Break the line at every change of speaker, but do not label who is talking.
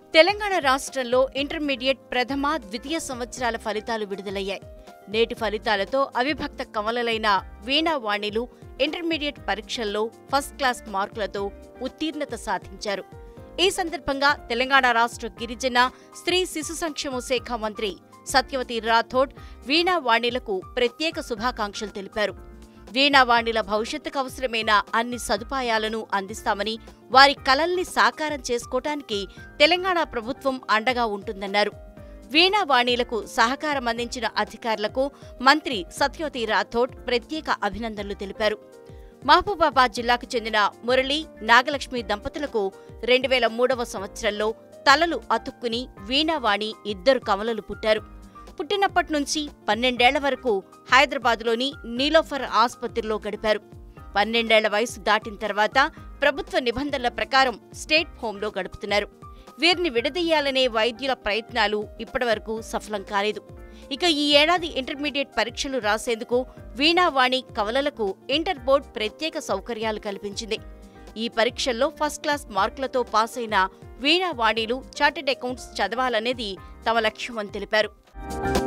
తెలంగాణ రాష్ట్రంలో ఇంటర్మీడియట్ ప్రథమ ద్వితీయ సంవత్సరాల ఫలితాలు విడుదలయ్యాయి నేటి ఫలితాలతో అవిభక్త కమలలైన వీణావాణిలు ఇంటర్మీడియట్ పరీక్షల్లో ఫస్ట్ క్లాస్ మార్కులతో ఉత్తీర్ణత సాధించారు ఈ సందర్భంగా తెలంగాణ రాష్ట్ర గిరిజన స్త్రీ శిశు సంక్షేమ శాఖ మంత్రి సత్యవతి రాథోడ్ వీణావాణిలకు ప్రత్యేక శుభాకాంక్షలు తెలిపారు వీణావాణిల భవిష్యత్తుకు అవసరమైన అన్ని సదుపాయాలను అందిస్తామని వారి కలల్ని సాకారం చేసుకోవటానికి తెలంగాణ ప్రభుత్వం అండగా ఉంటుందన్నారు వీణావాణిలకు సహకారం అందించిన అధికారులకు మంత్రి సత్యవతి రాథోడ్ ప్రత్యేక అభినందనలు తెలిపారు మహబూబాబాద్ జిల్లాకు చెందిన మురళి నాగలక్ష్మి దంపతులకు రెండు వేల మూడవ సంవత్సరంలో తలలు అతుక్కుని వీణావాణి ఇద్దరు కమలలు పుట్టారు పుట్టినప్పటి నుంచి పన్నెండేళ్ల వరకు హైదరాబాద్లోని నీలోఫర్ ఆసుపత్రిలో గడిపారు పన్నెండేళ్ల వయసు దాటిన తర్వాత ప్రభుత్వ నిబంధనల ప్రకారం స్టేట్ హోంలో గడుపుతున్నారు వీరిని విడదీయాలనే వైద్యుల ప్రయత్నాలు ఇప్పటివరకు సఫలం కాలేదు ఇక ఈ ఏడాది ఇంటర్మీడియట్ పరీక్షలు రాసేందుకు వీణావాణి కవలలకు ఇంటర్ బోర్డ్ ప్రత్యేక సౌకర్యాలు కల్పించింది ఈ పరీక్షల్లో ఫస్ట్ క్లాస్ మార్కులతో పాస్ అయిన వీణావాణిలు చార్టెడ్ అకౌంట్స్ చదవాలనేది తమ లక్ష్యమని తెలిపారు